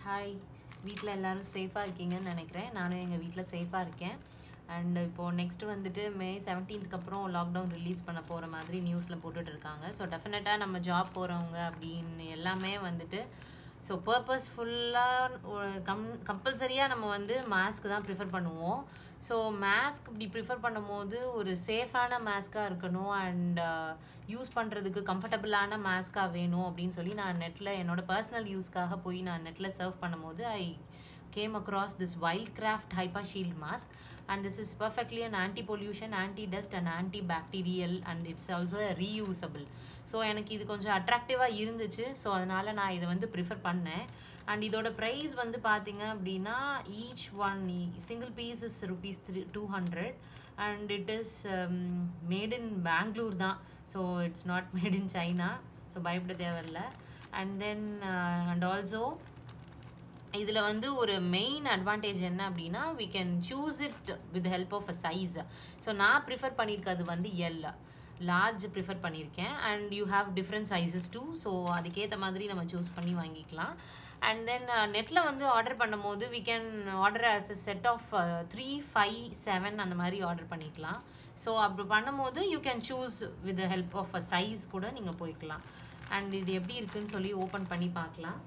hi வீட்டில் எல்லோரும் சேஃபாக இருக்கீங்கன்னு நினைக்கிறேன் நானும் எங்கள் வீட்டில் சேஃபாக இருக்கேன் அண்ட் இப்போது நெக்ஸ்ட் வந்துட்டு மே செவன்டீன்த்க்கு அப்புறம் லாக்டவுன் ரிலீஸ் பண்ண போகிற மாதிரி நியூஸில் போட்டுட்டு இருக்காங்க ஸோ டெஃபினட்டாக நம்ம ஜாப் போகிறவங்க அப்படின்னு எல்லாமே வந்துட்டு ஸோ பர்பஸ்ஃபுல்லாக கம் கம்பல்சரியாக நம்ம வந்து மாஸ்க் தான் ப்ரிஃபர் பண்ணுவோம் ஸோ மாஸ்க் இப்படி ப்ரிஃபர் பண்ணும்போது ஒரு சேஃபான மாஸ்க்காக இருக்கணும் அண்ட் யூஸ் பண்ணுறதுக்கு கம்ஃபர்டபுளான மாஸ்க்காக வேணும் அப்படின்னு சொல்லி நான் நெட்டில் என்னோட பர்சனல் யூஸ்க்காக போய் நான் நெட்டில் சர்வ் பண்ணும்போது I came across this wildcraft hyper shield mask and this is perfectly an anti-pollution anti-dust and antibacterial and it's also a reusable so எனக்கு இது கொஞ்சம் அட்ராக்டிவாக இருந்துச்சு ஸோ அதனால் நான் இதை வந்து ப்ரிஃபர் பண்ணேன் அண்ட் இதோட ப்ரைஸ் வந்து பார்த்தீங்க அப்படின்னா each one single piece is rupees three two hundred and it is made in Bangalore தான் so it's not made in China so பயப்பட தேவையில்ல அண்ட் தென் அண்ட் ஆல்சோ இதில் வந்து ஒரு மெயின் அட்வான்டேஜ் என்ன அப்படின்னா we can choose it with help of a size so நான் prefer பண்ணியிருக்கிறது வந்து எல் லார்ஜ் ப்ரிஃபர் பண்ணியிருக்கேன் and you have different sizes too so அதுக்கேற்ற மாதிரி நம்ம சூஸ் பண்ணி வாங்கிக்கலாம் அண்ட் தென் நெட்டில் வந்து ஆர்டர் பண்ணும்போது we can order as a set of three five seven அந்த மாதிரி ஆர்டர் பண்ணிக்கலாம் ஸோ அப்படி பண்ணும்போது you can choose with help of a size கூட நீங்கள் போய்க்கலாம் அண்ட் இது எப்படி இருக்குன்னு சொல்லி ஓப்பன் பண்ணி பார்க்கலாம்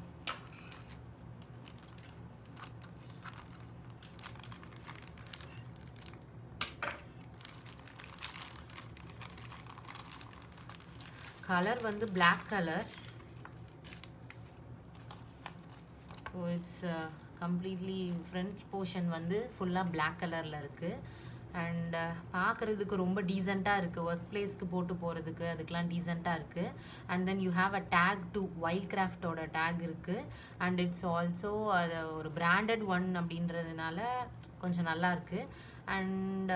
கலர் வந்து black colour so it's completely front portion வந்து ஃபுல்லாக பிளாக் கலரில் இருக்குது அண்ட் பார்க்குறதுக்கு ரொம்ப டீசெண்டாக இருக்குது ஒர்க் பிளேஸ்க்கு போட்டு போகிறதுக்கு அதுக்கெலாம் டீசெண்டாக இருக்குது and then you have a tag to wild கிராஃப்டோட டேக் இருக்குது அண்ட் இட்ஸ் ஆல்சோ அது ஒரு பிராண்டட் ஒன் அப்படின்றதுனால கொஞ்சம் நல்லா இருக்குது அண்ட்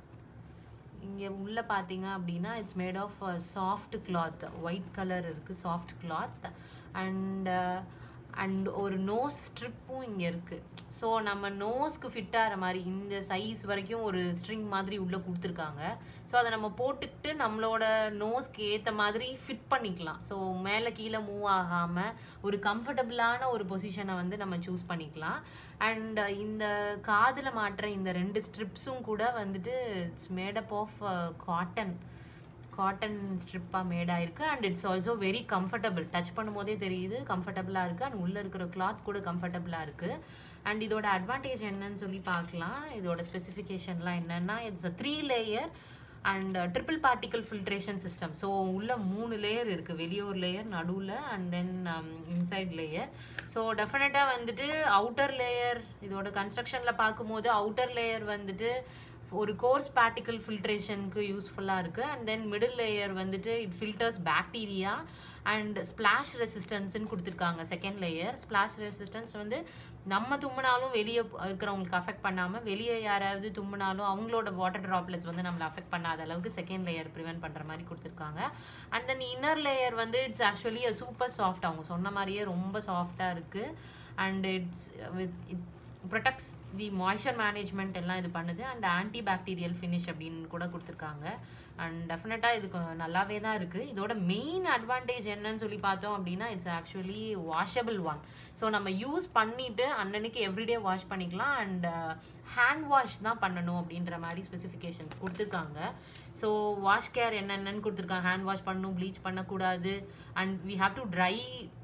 இங்கே உள்ளே பார்த்தீங்க அப்படின்னா it's made of soft cloth white colour இருக்குது சாஃப்ட் கிளாத் அண்ட் அண்ட் ஒரு நோஸ் ஸ்ட்ரிப்பும் இங்கே இருக்குது ஸோ நம்ம நோஸ்க்கு ஃபிட் ஆகிற மாதிரி இந்த சைஸ் வரைக்கும் ஒரு ஸ்ட்ரிங் மாதிரி உள்ளே கொடுத்துருக்காங்க ஸோ அதை நம்ம போட்டுக்கிட்டு நம்மளோட நோஸ்க்கு ஏற்ற மாதிரி ஃபிட் பண்ணிக்கலாம் ஸோ மேலே கீழே மூவ் ஆகாமல் ஒரு கம்ஃபர்டபுளான ஒரு பொசிஷனை வந்து நம்ம சூஸ் பண்ணிக்கலாம் அண்ட் இந்த காதில் மாட்டுற இந்த ரெண்டு ஸ்ட்ரிப்ஸும் கூட வந்துட்டு it's made up of cotton cotton ஸ்ட்ரிப்பாக மேட் ஆயிருக்கு and it's also very comfortable touch பண்ணும்போதே தெரியுது கம்ஃபர்டபுளாக இருக்குது அண்ட் உள்ளே இருக்கிற கிளாத் கூட கம்ஃபர்டபுளாக இருக்குது அண்ட் இதோட அட்வான்டேஜ் என்னன்னு சொல்லி பார்க்கலாம் இதோட ஸ்பெசிஃபிகேஷன்லாம் என்னென்னா it's a three layer and triple particle filtration system so உள்ள மூணு லேயர் இருக்குது வெளியே ஒரு லேயர் நடுவில் and then inside layer so டெஃபினட்டாக வந்துட்டு அவுட்டர் லேயர் இதோட கன்ஸ்ட்ரக்ஷனில் பார்க்கும்போது அவுட்டர் லேயர் வந்துட்டு ஒரு கோர்ஸ் பார்ட்டிக்கல் ஃபில்ட்ரேஷனுக்கு யூஸ்ஃபுல்லாக இருக்குது அண்ட் தென் மிடில் லேயர் வந்துட்டு it filters bacteria and splash ரெசிஸ்டன்ஸ்னு கொடுத்துருக்காங்க செகண்ட் லேயர் ஸ்பிளாஷ் ரெசிஸ்டன்ஸ் வந்து நம்ம தும்மினாலும் வெளியே இருக்கிறவங்களுக்கு அஃபெக்ட் பண்ணாமல் வெளியே யாராவது தும்மினாலும் அவங்களோட வாட்டர் ட்ராப்லெட்ஸ் வந்து நம்மளை அஃபெக்ட் பண்ணாத அளவுக்கு செகண்ட் லேயர் ப்ரிவென்ட் பண்ணுற மாதிரி கொடுத்துருக்காங்க அண்ட் தென் இன்னர் லேயர் வந்து இட்ஸ் ஆக்சுவலி சூப்பர் சாஃப்ட் அவங்க சொன்ன மாதிரியே ரொம்ப சாஃப்டாக இருக்குது and it's with it protects the moisture management எல்லாம் இது பண்ணுது அண்ட் ஆன்டி பாக்டீரியல் ஃபினிஷ் அப்படின்னு கூட கொடுத்துருக்காங்க அண்ட் டெஃபினட்டாக இதுக்கு நல்லாவே தான் இருக்குது இதோட மெயின் அட்வான்டேஜ் என்னன்னு சொல்லி பார்த்தோம் அப்படின்னா it's actually washable one so நம்ம யூஸ் பண்ணிவிட்டு அன்னன்னைக்கு எவ்ரிடே வாஷ் பண்ணிக்கலாம் அண்ட் ஹேண்ட் வாஷ் தான் பண்ணணும் அப்படின்ற மாதிரி ஸ்பெசிஃபிகேஷன்ஸ் கொடுத்துருக்காங்க ஸோ வாஷ் கேர் என்னென்னு கொடுத்துருக்காங்க ஹேண்ட் வாஷ் பண்ணணும் ப்ளீச் பண்ணக்கூடாது and we have to dry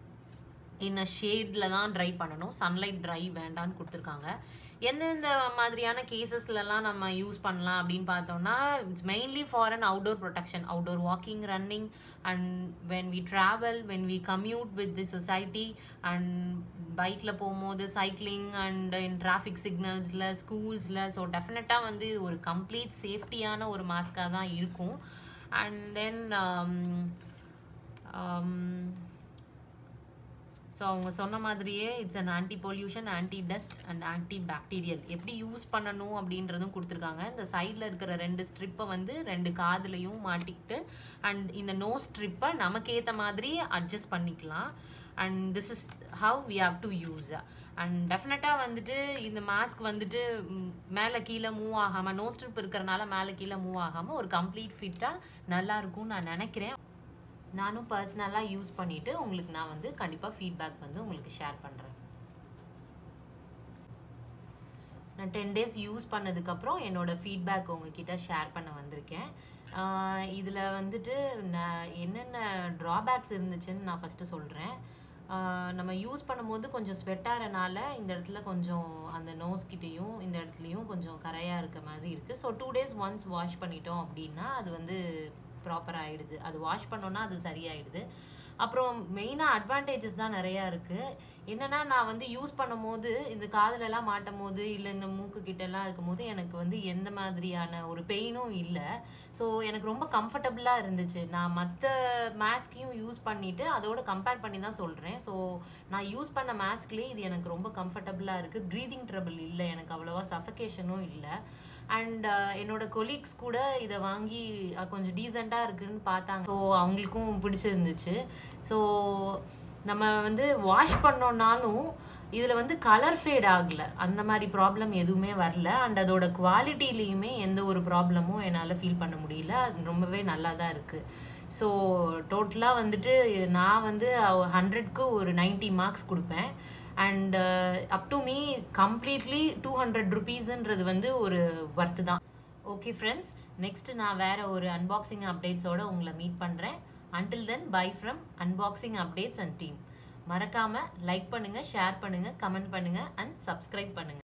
in a ஷேடில் தான் ட்ரை பண்ணணும் சன்லைட் ட்ரை வேண்டான்னு கொடுத்துருக்காங்க எந்தெந்த மாதிரியான கேசஸ்லலாம் நம்ம யூஸ் பண்ணலாம் அப்படின்னு பார்த்தோம்னா it's mainly for an outdoor protection outdoor walking running and when we travel when we commute with the society and பைக்கில் போகும்போது சைக்கிளிங் அண்ட் இன் டிராஃபிக் சிக்னல்ஸில் ஸ்கூல்ஸில் ஸோ டெஃபினட்டாக வந்து ஒரு கம்ப்ளீட் சேஃப்டியான ஒரு மாஸ்காக தான் இருக்கும் அண்ட் தென் ஸோ அவங்க சொன்ன மாதிரியே it's an anti pollution anti dust and anti bacterial எப்படி யூஸ் பண்ணணும் அப்படின்றதும் கொடுத்துருக்காங்க இந்த சைடில் இருக்கிற ரெண்டு ஸ்ட்ரிப்பை வந்து ரெண்டு காதுலையும் மாட்டிக்கிட்டு அண்ட் இந்த நோ ஸ்ட்ரிப்பை நமக்கு ஏற்ற மாதிரி அட்ஜஸ்ட் பண்ணிக்கலாம் and this is how we have to use and டெஃபினட்டாக வந்துட்டு இந்த மாஸ்க் வந்துட்டு மேலே கீழே மூவ் ஆகாமல் நோ ஸ்ட்ரிப் இருக்கிறனால மேலே கீழே மூவ் ஆகாமல் ஒரு கம்ப்ளீட் ஃபிட்டாக நல்லா இருக்கும்னு நான் நினைக்கிறேன் நானும் பர்சனலாக யூஸ் பண்ணிவிட்டு உங்களுக்கு நான் வந்து கண்டிப்பாக ஃபீட்பேக் வந்து உங்களுக்கு ஷேர் பண்ணுறேன் நான் டென் டேஸ் யூஸ் பண்ணதுக்கப்புறம் என்னோட ஃபீட்பேக் உங்ககிட்ட ஷேர் பண்ண வந்திருக்கேன் இதில் வந்துட்டு நான் என்னென்ன ட்ராபேக்ஸ் இருந்துச்சுன்னு நான் ஃபஸ்ட்டு சொல்கிறேன் நம்ம யூஸ் பண்ணும்போது கொஞ்சம் ஸ்வெட் ஆகிறனால இந்த இடத்துல கொஞ்சம் அந்த நோஸ் கிட்டேயும் இந்த இடத்துலையும் கொஞ்சம் கரையாக இருக்க மாதிரி இருக்குது so two days once wash பண்ணிட்டோம் அப்படின்னா அது வந்து ப்ராப்பர் ஆகிடுது அது வாஷ் பண்ணோன்னா அது சரியாயிடுது அப்புறம் மெயினாக அட்வான்டேஜஸ் தான் நிறையா இருக்குது என்னென்னா நான் வந்து யூஸ் பண்ணும் போது இந்த காதுலலாம் மாட்டும் போது இல்லை இந்த மூக்கு கிட்டலாம் இருக்கும் போது எனக்கு வந்து எந்த மாதிரியான ஒரு பெயினும் இல்லை ஸோ எனக்கு ரொம்ப கம்ஃபர்டபுளாக இருந்துச்சு நான் மற்ற மாஸ்கையும் யூஸ் பண்ணிவிட்டு அதோட கம்பேர் பண்ணி தான் சொல்கிறேன் ஸோ நான் யூஸ் பண்ண மாஸ்க்லேயே இது எனக்கு ரொம்ப கம்ஃபர்டபுளாக இருக்குது ப்ரீதிங் ட்ரபிள் இல்லை எனக்கு அவ்வளோவா சஃபகேஷனும் இல்லை அண்ட் என்னோட கொலீக்ஸ் கூட இதை வாங்கி கொஞ்சம் டீசெண்டாக இருக்குன்னு பார்த்தாங்க ஸோ அவங்களுக்கும் பிடிச்சிருந்துச்சு ஸோ நம்ம வந்து வாஷ் பண்ணோன்னாலும் இதில் வந்து கலர் ஃபேட் ஆகலை அந்த மாதிரி ப்ராப்ளம் எதுவுமே வரல அண்ட் அதோட குவாலிட்டிலையுமே எந்த ஒரு ப்ராப்ளமும் என்னால் ஃபீல் பண்ண முடியல அது ரொம்பவே நல்லா தான் இருக்குது ஸோ டோட்டலாக வந்துட்டு நான் வந்து ஹண்ட்ரட்க்கு ஒரு நைன்ட்டி மார்க்ஸ் கொடுப்பேன் and up to me completely two hundred ருபீஸுன்றது வந்து ஒரு ஒர்த்து தான் ஓகே ஃப்ரெண்ட்ஸ் நெக்ஸ்ட் நான் வேற ஒரு அன்பாக்சிங் அப்டேட்ஸோட உங்களை மீட் பண்ணுறேன் until then bye from unboxing updates and team மறக்காமல் லைக் பண்ணுங்கள் ஷேர் பண்ணுங்கள் கமெண்ட் பண்ணுங்கள் அண்ட் சப்ஸ்கிரைப் பண்ணுங்கள்